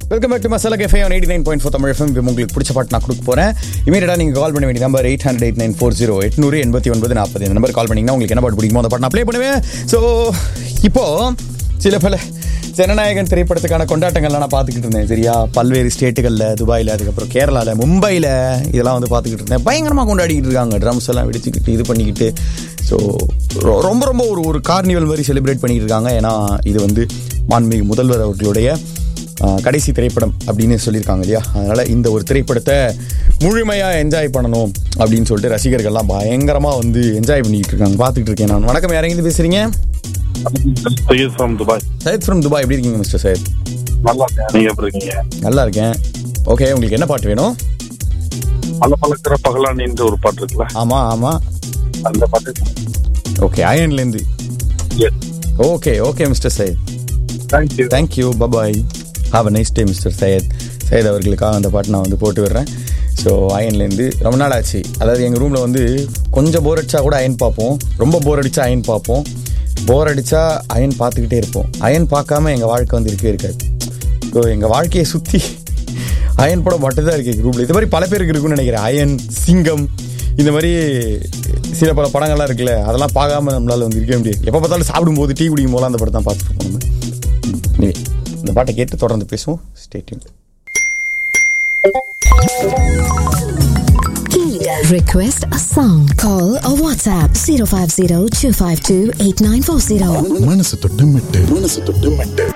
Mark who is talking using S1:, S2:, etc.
S1: Welcome back to masala cafe on eighty nine point four Tamil FM உங்களுக்கு பிடிச்ச பாட்டு நான் கொடுக்க போகிறேன் இமீடியட்டாக நீங்கள் கால் பண்ண வேண்டிய number eight hundred eight nine four zero எட்நூறு எண்பத்தி ஒன்பது நாற்பது இந்த நம்பர் கால் பண்ணிங்கன்னா உங்களுக்கு என்ன பாட்டு பிடிக்குமோ அந்த பாட்டு நான் ப்ளே பண்ணுவேன் ஸோ இப்போது சில பல ஜனநாயகன் திரைப்படத்துக்கான கொண்டாட்டங்கள்லாம் நான் பார்த்துக்கிட்டு இருந்தேன் சரியா பல்வேறு ஸ்டேட்டுகளில் துபாயில் அதுக்கப்புறம் கேரளாவில் மும்பையில் இதெல்லாம் வந்து பார்த்துக்கிட்டு இருந்தேன் பயங்கரமாக கொண்டாடிக்கிட்டு இருக்காங்க ட்ரம்ஸ் எல்லாம் வெடிச்சுக்கிட்டு இது பண்ணிக்கிட்டு ஸோ ரொம்ப ரொம்ப ஒரு ஒரு கார்னிவல் மாதிரி செலிப்ரேட் பண்ணிக்கிட்டு இருக்காங்க ஏன்னா இது வந்து மாண்புமிகு முதல்வர் அவர்களுடைய ஆஹ், கடைசி திரைப்படம் அப்படின்னு சொல்லியிருக்காங்க இல்லையா அதனால் இந்த ஒரு திரைப்படத்தை முழுமையாக என்ஜாய் பண்ணணும் அப்படின்னு சொல்லிட்டு ரசிகர்கள்லாம் பயங்கரமாக வந்து என்ஜாய் பண்ணிக்கிட்டு இருக்காங்க பார்த்துக்கிட்டு இருக்கேன் நான் வணக்கம் யாரெങ്കിലും பேசுகிறீங்க
S2: Syed from Dubai
S1: Syed from Dubai எப்படி இருக்கீங்க மிஸ்டர் சையத்
S2: நல்லா இருக்கேன் நீங்க எப்படி இருக்கீங்க
S1: நல்லா இருக்கேன் ஓகே உங்களுக்கு என்ன பாட்டு வேணும்
S2: பல பழக்கிற பகலானின்ற ஒரு பாட்டு இருக்குல்ல
S1: ஆமாம் ஆமாம்
S2: அந்த பாட்டு
S1: ஓகே அயன்லேருந்து
S2: yes
S1: okay okay mister Syed
S2: thank you
S1: thank you bye bye have a nice day mister Syed Syed அவர்களுக்காக அந்த பாட்டு நான் வந்து போட்டு விடுறேன் ஸோ அயன்லேருந்து ரொம்ப நாள் ஆச்சு அதாவது எங்கள் ரூமில் வந்து கொஞ்சம் போர் அடிச்சா கூட அயன் பார்ப்போம் ரொம்ப போர் அடிச்சா அயன் பார்ப்போம் போர் அடிச்சா அயன் பார்த்துக்கிட்டே இருப்போம் அயன் பார்க்காம எங்கள் வாழ்க்கை வந்து இருக்கவே இருக்காது ஸோ எங்கள் வாழ்க்கையை சுற்றி அயன் படம் மட்டும்தான் இருக்கு எங்கள் ரூமில் இது மாதிரி பல பேருக்கு இருக்குன்னு நினைக்கிறேன் அயன் சிங்கம் இந்த மாதிரி சில பல படங்கள்லாம் இருக்குல்ல அதெல்லாம் பார்க்காம நம்மளால வந்து இருக்கவே முடியாது எப்போ பார்த்தாலும் சாப்பிடும்போது டீ குடிக்கும் போது அந்த படம் தான் பார்த்துட்டு இருப்போம் நம்ம Anyway, இந்த பாட்டை கேட்டு தொடர்ந்து பேசுவோம் stay tuned
S3: Request a song. Call or WhatsApp 050 252 8940.
S4: மனசு தொட்டு மெட்டு மனசு தொட்டு மெட்டு